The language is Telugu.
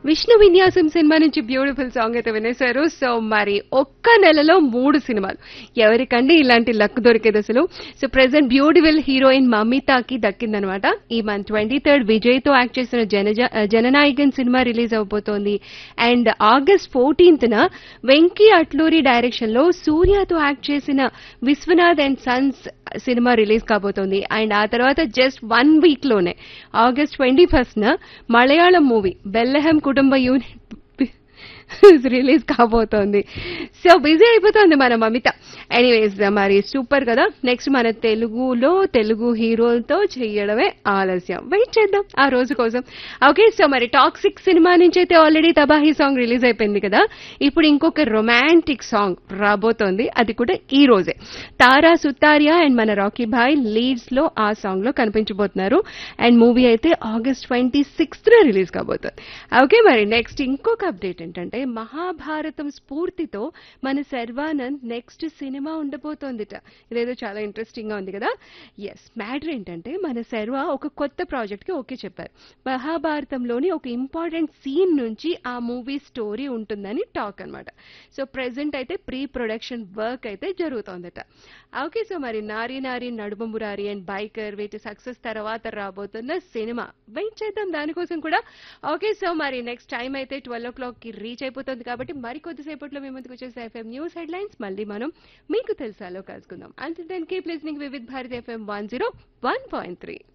విష్ణు విన్యాసం సినిమా నుంచి బ్యూటిఫుల్ సాంగ్ అయితే వినేశారు సో మరి ఒక్క నెలలో మూడు సినిమాలు ఎవరికండి ఇలాంటి లక్ దొరికేది అసలు సో ప్రెసెంట్ బ్యూటిఫుల్ హీరోయిన్ మమితాకి దక్కిందనమాట ఈ మంత్ ట్వంటీ థర్డ్ విజయ్ తో యాక్ట్ చేసిన జనజ జననాయకన్ సినిమా రిలీజ్ అవబోతోంది అండ్ ఆగస్ట్ ఫోర్టీన్త్ న వెంకీ అట్లూరి డైరెక్షన్ లో సూర్యతో యాక్ట్ చేసిన Viswanath and sons cinema release కాబోతోంది అండ్ ఆ తర్వాత జస్ట్ వన్ వీక్ లోనే ఆగస్ట్ ట్వంటీ ఫస్ట్ న మలయాళం మూవీ బెల్లహం కుటుంబ యూనిట్ రిలీజ్ కాబోతోంది సో బిజీ అయిపోతుంది మన మమిత ఎనీవేస్ మరి సూపర్ కదా నెక్స్ట్ మన తెలుగులో తెలుగు హీరోలతో చేయడమే ఆలస్యం వెయిట్ చేద్దాం ఆ రోజు కోసం ఓకే సో మరి టాక్సిక్ సినిమా నుంచి అయితే ఆల్రెడీ తబాహీ సాంగ్ రిలీజ్ అయిపోయింది కదా ఇప్పుడు ఇంకొక రొమాంటిక్ సాంగ్ రాబోతోంది అది కూడా ఈ రోజే తారా సుతారియా అండ్ మన రాకీ భాయ్ లీడ్స్ లో ఆ సాంగ్ లో కనిపించబోతున్నారు అండ్ మూవీ అయితే ఆగస్ట్ ట్వంటీ సిక్స్త్ రిలీజ్ కాబోతుంది ఓకే మరి నెక్స్ట్ ఇంకొక అప్డేట్ ఏంటంటే మహాభారతం స్ఫూర్తితో మన శర్వానంద్ నెక్స్ట్ సినిమా ఉండబోతోందిట ఇదేదో చాలా ఇంట్రెస్టింగ్ గా ఉంది కదా ఎస్ మ్యాటర్ ఏంటంటే మన శర్వ ఒక కొత్త ప్రాజెక్ట్ కి ఓకే చెప్పారు మహాభారతంలోని ఒక ఇంపార్టెంట్ సీన్ నుంచి ఆ మూవీ స్టోరీ ఉంటుందని టాక్ అన్నమాట సో ప్రెసెంట్ అయితే ప్రీ ప్రొడక్షన్ వర్క్ అయితే జరుగుతోందట ఓకే సో మరి నారీ నారీ నడుమ మురారి అండ్ బైకర్ వీటి సక్సెస్ తర్వాత రాబోతున్న సినిమా వెయిట్ చేద్దాం దానికోసం కూడా ఓకే సో మరి నెక్స్ట్ టైం అయితే ట్వెల్వ్ ఓ క్లాక్ కి రీచ్ అయిపోతుంది కాబట్టి మరి కొద్దిసేపట్లో మీ ముందుకు వచ్చేసి ఎఫ్ఎం న్యూస్ హెడ్లైన్స్ మళ్ళీ మనం మీకు తెలుసాలో కలుసుకుందాం and then keep listening Vividh Bharat FM one zero one point three